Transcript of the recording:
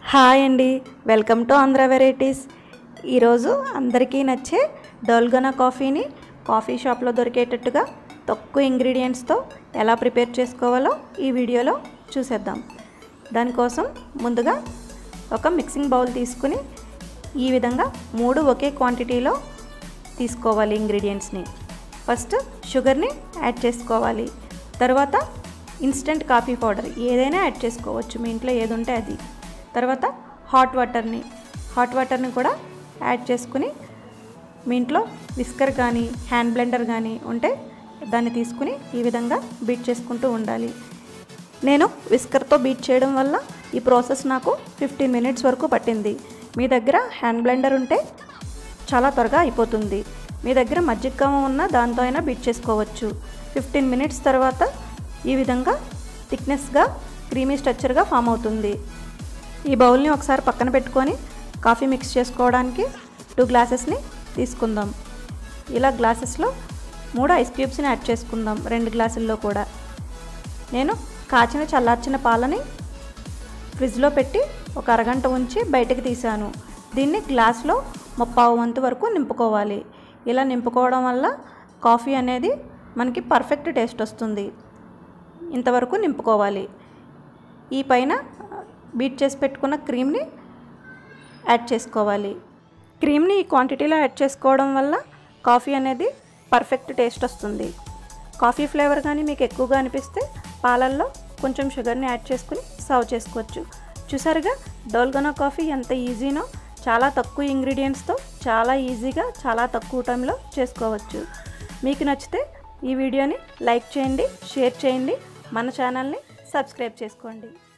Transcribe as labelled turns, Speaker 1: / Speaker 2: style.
Speaker 1: hi అండి welcome to Andhra varieties ఈరోజు అందరికీ నచ్చే డోల్గనా కాఫీని కాఫీ షాప్లో దొరికేటట్టుగా తక్కువ ఇంగ్రీడియంట్స్తో ఎలా ప్రిపేర్ చేసుకోవాలో ఈ వీడియోలో చూసేద్దాం దానికోసం ముందుగా ఒక మిక్సింగ్ బౌల్ తీసుకుని ఈ విధంగా మూడు ఒకే క్వాంటిటీలో తీసుకోవాలి ఇంగ్రీడియంట్స్ని ఫస్ట్ షుగర్ని యాడ్ చేసుకోవాలి తర్వాత ఇన్స్టెంట్ కాఫీ పౌడర్ ఏదైనా యాడ్ చేసుకోవచ్చు మీ ఇంట్లో ఏది ఉంటే అది తర్వాత హాట్ వాటర్ని హాట్ వాటర్ని కూడా యాడ్ చేసుకుని మీ ఇంట్లో విస్కర్ కానీ హ్యాండ్ బ్లెండర్ కానీ ఉంటే దాన్ని తీసుకుని ఈ విధంగా బీట్ చేసుకుంటూ ఉండాలి నేను విస్కర్తో బీట్ చేయడం వల్ల ఈ ప్రాసెస్ నాకు ఫిఫ్టీన్ మినిట్స్ వరకు పట్టింది మీ దగ్గర హ్యాండ్ బ్లెండర్ ఉంటే చాలా త్వరగా అయిపోతుంది మీ దగ్గర మజ్జిగ ఉన్న దాంతో అయినా బీట్ చేసుకోవచ్చు ఫిఫ్టీన్ మినిట్స్ తర్వాత ఈ విధంగా థిక్నెస్గా క్రీమీ స్ట్రక్చర్గా ఫామ్ అవుతుంది ఈ బౌల్ని ఒకసారి పక్కన పెట్టుకొని కాఫీ మిక్స్ చేసుకోవడానికి టూ గ్లాసెస్ని తీసుకుందాం ఇలా గ్లాసెస్లో మూడు ఐస్ క్యూబ్స్ని యాడ్ చేసుకుందాం రెండు గ్లాసుల్లో కూడా నేను కాచిన చల్లార్చిన పాలని ఫ్రిడ్జ్లో పెట్టి ఒక అరగంట ఉంచి బయటకు తీసాను దీన్ని గ్లాస్లో ముప్పావు వంతు వరకు నింపుకోవాలి ఇలా నింపుకోవడం వల్ల కాఫీ అనేది మనకి పర్ఫెక్ట్ టేస్ట్ వస్తుంది ఇంతవరకు నింపుకోవాలి ఈ పైన బీట్ చేసి పెట్టుకున్న క్రీమ్ని యాడ్ చేసుకోవాలి క్రీమ్ని ఈ క్వాంటిటీలో యాడ్ చేసుకోవడం వల్ల కాఫీ అనేది పర్ఫెక్ట్ టేస్ట్ వస్తుంది కాఫీ ఫ్లేవర్ కానీ మీకు ఎక్కువగా అనిపిస్తే పాలల్లో కొంచెం షుగర్ని యాడ్ చేసుకుని సర్వ్ చేసుకోవచ్చు చూసారుగా డోల్గొనా కాఫీ ఎంత ఈజీనో చాలా తక్కువ ఇంగ్రీడియంట్స్తో చాలా ఈజీగా చాలా తక్కువ టైంలో చేసుకోవచ్చు మీకు నచ్చితే ఈ వీడియోని లైక్ చేయండి షేర్ చేయండి మన ఛానల్ని సబ్స్క్రైబ్ చేసుకోండి